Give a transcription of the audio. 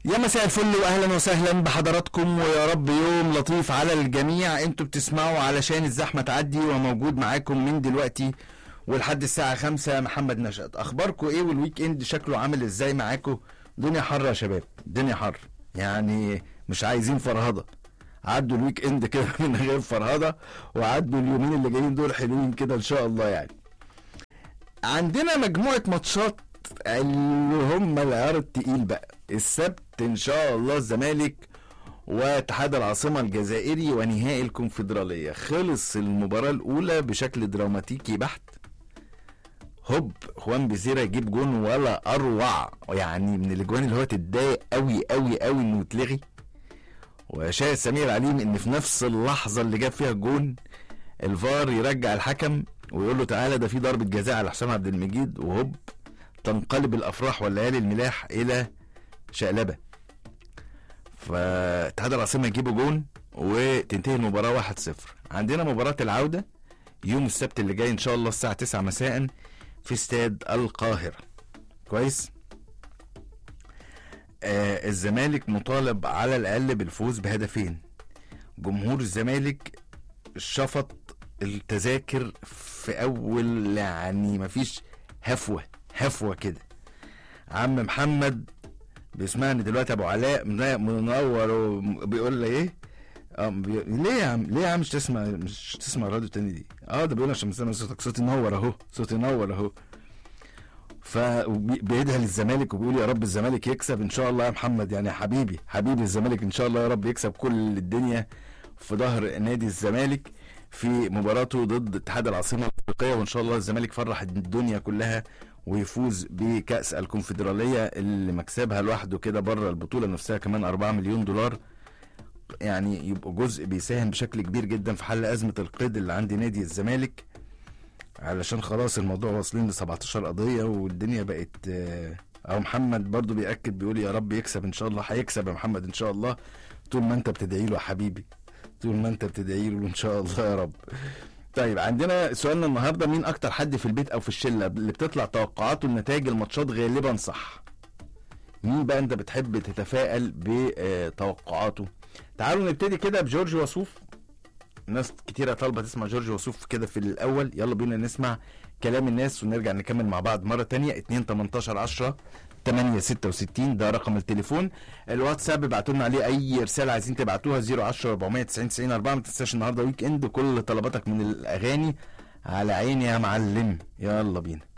يا مساء الفل واهلا وسهلا بحضراتكم ويا رب يوم لطيف على الجميع انتوا بتسمعوا علشان الزحمه تعدي وموجود معاكم من دلوقتي ولحد الساعه خمسة محمد نشأت اخباركم ايه والويك اند شكله عامل ازاي معاكم دنيا حر يا شباب دنيا حر يعني مش عايزين فرهضه عدوا الويك اند كده من غير فرهضه وعدوا اليومين اللي جايين دول حلوين كده ان شاء الله يعني عندنا مجموعه ماتشات اللي هم العيار التقيل بقى السبت ان شاء الله الزمالك واتحاد العاصمة الجزائري ونهائي الكونفدرالية خلص المباراة الأولى بشكل دراماتيكي بحت هوب خوان بيزيرا يجيب جون ولا أروع يعني من الأجوان اللي هو تتضايق قوي قوي قوي إنه يتلغي وشاهد سمير عليم إن في نفس اللحظة اللي جاب فيها الجون الفار يرجع الحكم ويقول له تعالى ده في ضربة جزاء على حسام عبد المجيد وهوب تنقلب الافراح والليالي الملاح الى شقلبه فاتحاد العاصمه يجيبوا جون وتنتهي المباراه 1-0 عندنا مباراه العوده يوم السبت اللي جاي ان شاء الله الساعه 9 مساء في استاد القاهره كويس آه الزمالك مطالب على الاقل بالفوز بهدفين جمهور الزمالك شفط التذاكر في اول يعني مفيش هفوه هفوه كده عم محمد بيسمعني دلوقتي ابو علاء منور وبيقول لي ايه اه بي... ليه يا عم ليه يا عم مش تسمع مش تسمع الراديو التاني دي اه ده بيقول عشان مستني صوتك صوتي نور اهو صوتي نور اهو فبيدعي للزمالك وبيقول يا رب الزمالك يكسب ان شاء الله يا محمد يعني حبيبي حبيبي الزمالك ان شاء الله يا رب يكسب كل الدنيا في ظهر نادي الزمالك في مباراته ضد اتحاد العاصمه الافريقيه وان شاء الله الزمالك فرح الدنيا كلها ويفوز بكأس الكونفدرالية اللي مكسبها لوحده كده بره البطولة نفسها كمان 4 مليون دولار يعني يبقوا جزء بيساهم بشكل كبير جدا في حل أزمة القيد اللي عند نادي الزمالك علشان خلاص الموضوع واصلين ل 17 قضية والدنيا بقت أو محمد برضو بيأكد بيقول يا رب يكسب إن شاء الله هيكسب يا محمد إن شاء الله طول ما أنت بتدعي له يا حبيبي طول ما أنت بتدعي له إن شاء الله يا رب طيب عندنا سؤالنا النهارده مين اكتر حد في البيت او في الشله اللي بتطلع توقعاته لنتائج الماتشات غالبا صح مين بقى انت بتحب تتفائل بتوقعاته تعالوا نبتدي كده بجورج وسوف ناس كتيرة طالبة تسمع جورج وسوف كده في الأول يلا بينا نسمع كلام الناس ونرجع نكمل مع بعض مرة تانية 2 18 10 866 ده رقم التليفون الواتساب ابعتوا لنا عليه اي رساله عايزين تبعتوها 010 490 90 4 ما تنساش النهارده ويك اند كل طلباتك من الاغاني على عيني يا معلم يلا بينا